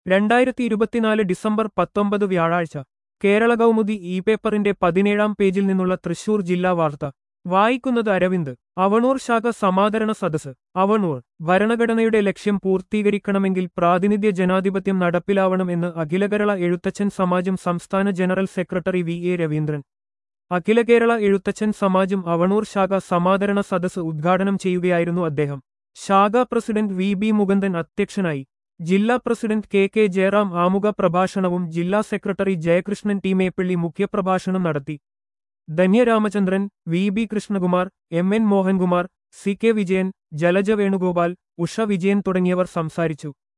രണ്ടായിരത്തി ഇരുപത്തിനാല് ഡിസംബർ പത്തൊമ്പത് വ്യാഴാഴ്ച കേരള കൗമുദി ഇ പേപ്പറിന്റെ പതിനേഴാം പേജിൽ നിന്നുള്ള തൃശൂർ ജില്ലാ വാർത്ത വായിക്കുന്നത് അരവിന്ദ് അവണൂർ ശാഖ സമാദരണ സദസ് അവണൂർ ഭരണഘടനയുടെ ലക്ഷ്യം പൂർത്തീകരിക്കണമെങ്കിൽ പ്രാതിനിധ്യ ജനാധിപത്യം നടപ്പിലാവണം എന്ന് അഖില കേരള എഴുത്തച്ഛൻ സമാജം സംസ്ഥാന general secretary V A Raveendran Akhila Kerala Ezhuthachan Samajam Avanoor ശാഖ സമാദരണ സദസ് ഉദ്ഘാടനം ചെയ്യുകയായിരുന്നു അദ്ദേഹം ശാഖാ പ്രസിഡന്റ് വി ബി മുകുന്ദൻ അധ്യക്ഷനായി ജില്ലാ പ്രസിഡന്റ് കെ കെ ജയറാം ആമുഖ പ്രഭാഷണവും ജില്ലാ സെക്രട്ടറി ജയകൃഷ്ണൻ ടി മേപ്പിള്ളി മുഖ്യപ്രഭാഷണം നടത്തി Dhanya Ramachandran V B Krishnakumar M N Mohankumar C K Vijayan Jalaja Venugopal Usha Vijayan തുടങ്ങിയവർ സംസാരിച്ചു